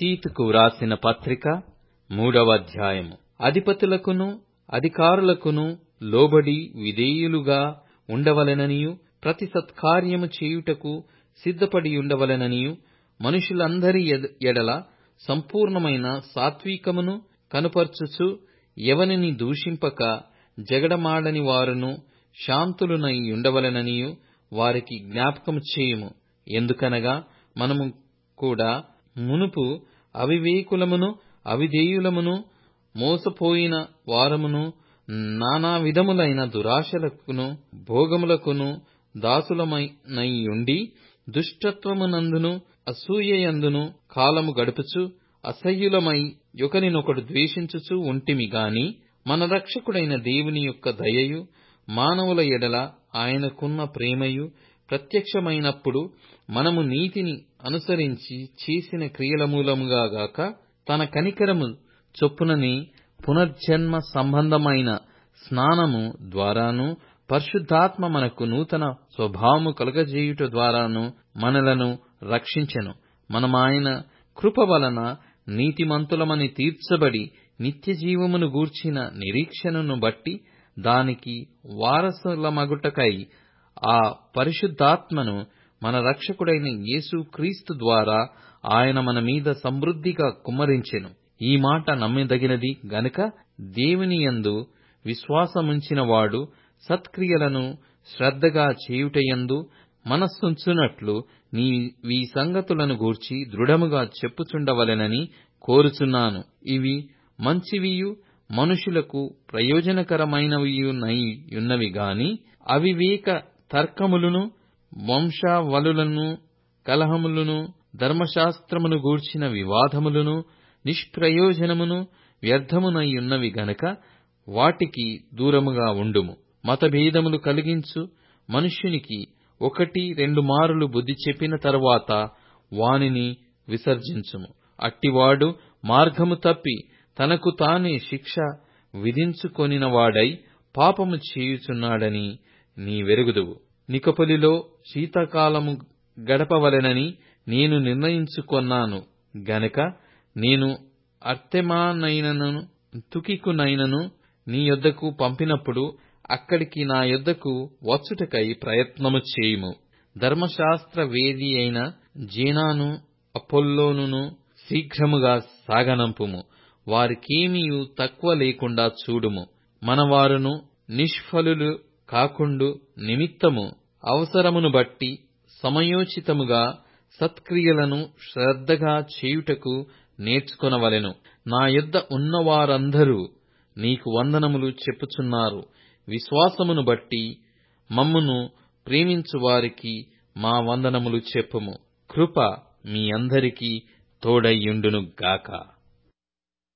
తీతుకు వ్రాసిన పత్రిక మూడవ అధ్యాయము అధిపతులకును అధికారులకును లోబడి విధేయులుగా ఉండవలెననియు ప్రతి సత్కార్యము చేయుటకు సిద్ధపడి ఉండవలెననియు మనుషులందరి ఎడల సంపూర్ణమైన సాత్వికమును కనుపర్చుచు ఎవనిని దూషింపక జగడమాడని వారును శాంతులునై ఉండవలెననియు వారికి జ్ఞాపకము చేయుము ఎందుకనగా మనము కూడా మునుపు అవివేకులమును అవిధేయులమును మోసపోయిన వారమును నానా విధములైన దురాశలకును భోగములకును దాసులమై ఉండి దుష్టత్వమునందును అసూయయందును కాలము గడుపుచు అసహ్యులమై ఒకరినొకడు ద్వేషించుచు ఉంటిమి గాని మన రక్షకుడైన దేవుని యొక్క దయయు మానవుల ఎడల ఆయనకున్న ప్రేమయు ప్రత్యక్షమైనప్పుడు మనము నీతిని అనుసరించి చేసిన క్రియల మూలముగా గాక తన కనికరము చొప్పుననే పునర్జన్మ సంబంధమైన స్నానము ద్వారాను పరిశుద్ధాత్మ మనకు నూతన స్వభావము కలుగజేయుట ద్వారాను మనలను రక్షించెను మనమాయన కృప వలన నీతిమంతులమని తీర్చబడి నిత్య జీవమును గూర్చిన నిరీక్షణను బట్టి దానికి వారసులమగుటకై ఆ పరిశుద్ధాత్మను మన రక్షకుడైన యేసు క్రీస్తు ద్వారా ఆయన మన మీద సమృద్ధిగా కుమ్మరించెను ఈ మాట నమ్మదగినది గనుక దేవుని యందు విశ్వాసముంచిన వాడు సత్క్రియలను శ్రద్ధగా చేయుటయందు మనస్సుంచునట్లు నీవీ సంగతులను గూర్చి దృఢముగా చెప్పుచుండవలెనని కోరుచున్నాను ఇవి మంచివియు మనుషులకు ప్రయోజనకరమైనవియునై యున్నవి గాని అవివేక తర్కములను వంశావళులను కలహములను ధర్మశాస్త్రమును గూర్చిన వివాదములను నిష్ప్రయోజనమును వ్యర్థమునయ్యున్నవి గనక వాటికి దూరముగా ఉండుము మతభేదములు కలిగించు మనుష్యునికి ఒకటి రెండు మారులు బుద్ధి చెప్పిన తరువాత వానిని విసర్జించుము అట్టివాడు మార్గము తప్పి తనకు తానే శిక్ష విధించుకొనినవాడై పాపము చేయుచున్నాడని నీవెరుగుదువు నికొపలిలో శీతకాలము గడపవలెనని నేను నిర్ణయించుకొన్నాను గనక నేను అర్తెమానైనను తుకికునైనను నీ యొద్దకు పంపినప్పుడు అక్కడికి నా యొద్దకు వచ్చుటకై ప్రయత్నము చేయుము ధర్మశాస్త్ర వేది అయిన జేనాను అపొల్లోనును శీఘ్రముగా సాగనంపుము వారికేమియు తక్కువ లేకుండా చూడుము మనవారును నిష్ఫలులు కాకుండు నిమిత్తము అవసరమును బట్టి సమయోచితముగా సత్క్రియలను శ్రద్ధగా చేయుటకు నేర్చుకొనవలెను నా యొద్ద ఉన్నవారందరూ నీకు వందనములు చెప్పుచున్నారు విశ్వాసమును బట్టి మమ్మును ప్రేమించు వారికి మా వందనములు చెప్పుము కృప మీ అందరికీ తోడైయుండును గాక